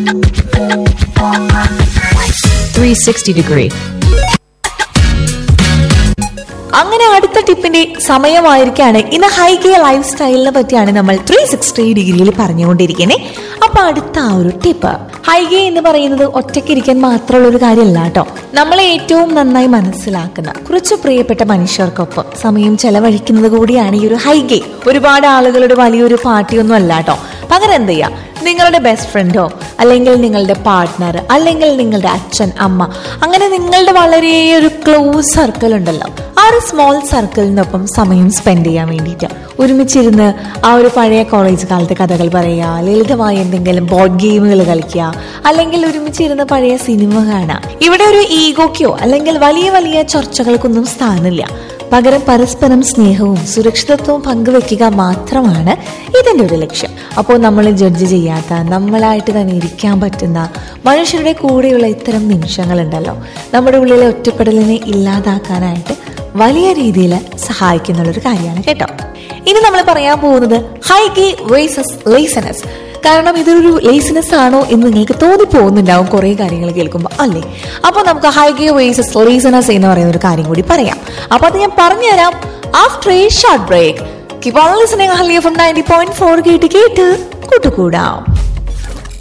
360 degree. അങ്ങനെ അടുത്ത ടിപ്പിന്റെ സമയമായിരിക്കാണ് ഇന്ന് ഹൈഗേ ലൈഫ് സ്റ്റൈലിനെ പറ്റിയാണ് നമ്മൾ ത്രീ സിക്സ്റ്റി ഡിഗ്രിയിൽ പറഞ്ഞുകൊണ്ടിരിക്കുന്നത് അപ്പൊ അടുത്ത ആ ഒരു ടിപ്പ് ഹൈഗേ എന്ന് പറയുന്നത് ഒറ്റയ്ക്കിരിക്കാൻ മാത്രമുള്ള ഒരു കാര്യമല്ല കേട്ടോ നമ്മളെ ഏറ്റവും നന്നായി മനസ്സിലാക്കുന്ന കുറച്ച് പ്രിയപ്പെട്ട മനുഷ്യർക്കൊപ്പം സമയം ചെലവഴിക്കുന്നത് കൂടിയാണ് ഈ ഒരു ഹൈഗേ ഒരുപാട് ആളുകളുടെ വലിയൊരു പാർട്ടിയൊന്നും അല്ല കേട്ടോ പകരം എന്ത് ചെയ്യാം നിങ്ങളുടെ ബെസ്റ്റ് ഫ്രണ്ടോ അല്ലെങ്കിൽ നിങ്ങളുടെ പാർട്ട്ണർ അല്ലെങ്കിൽ നിങ്ങളുടെ അച്ഛൻ അമ്മ അങ്ങനെ നിങ്ങളുടെ വളരെ ഒരു ക്ലോസ് സർക്കിൾ ഉണ്ടല്ലോ ആ ഒരു സ്മോൾ സർക്കിളിനൊപ്പം സമയം സ്പെൻഡ് ചെയ്യാൻ വേണ്ടിയിട്ട് ഒരുമിച്ചിരുന്ന് ആ ഒരു പഴയ കോളേജ് കാലത്തെ കഥകൾ പറയുക ലളിതമായ എന്തെങ്കിലും ബോർഡ് ഗെയിമുകൾ കളിക്കുക അല്ലെങ്കിൽ ഒരുമിച്ചിരുന്ന് പഴയ സിനിമ കാണാം ഇവിടെ ഒരു ഈഗോക്കോ അല്ലെങ്കിൽ വലിയ വലിയ ചർച്ചകൾക്കൊന്നും സ്ഥാനമില്ല പകരം പരസ്പരം സ്നേഹവും സുരക്ഷിതത്വവും പങ്കുവെക്കുക മാത്രമാണ് ഇതിൻ്റെ ഒരു ലക്ഷ്യം അപ്പോൾ നമ്മൾ ജഡ്ജ് ചെയ്യാത്ത നമ്മളായിട്ട് തന്നെ ഇരിക്കാൻ പറ്റുന്ന മനുഷ്യരുടെ കൂടെയുള്ള ഇത്തരം നിമിഷങ്ങളുണ്ടല്ലോ നമ്മുടെ ഉള്ളിലെ ഒറ്റപ്പെടലിനെ ഇല്ലാതാക്കാനായിട്ട് വലിയ രീതിയിൽ സഹായിക്കുന്നുള്ളൊരു കാര്യമാണ് കേട്ടോ ഇനി നമ്മൾ പറയാൻ പോകുന്നത് ഹൈഗേ വേഴ്സസ് ലേസനസ് കാരണം ഇതൊരു ലേസിനെസ് ആണോ എന്ന് നിങ്ങൾക്ക് തോന്നിപ്പോകുന്നുണ്ടാവും കുറേ കാര്യങ്ങൾ കേൾക്കുമ്പോൾ അല്ലേ അപ്പോൾ നമുക്ക് ഹൈഗേ വേഴ്സസ് ലേസനസ് എന്ന് പറയുന്ന ഒരു കാര്യം കൂടി പറയാം അപ്പോൾ അത് ഞാൻ പറഞ്ഞുതരാം after a short break keep on listening Ahalya from ninety point four കേട്ട് കേട്ട് കൂട്ടുകൂടാം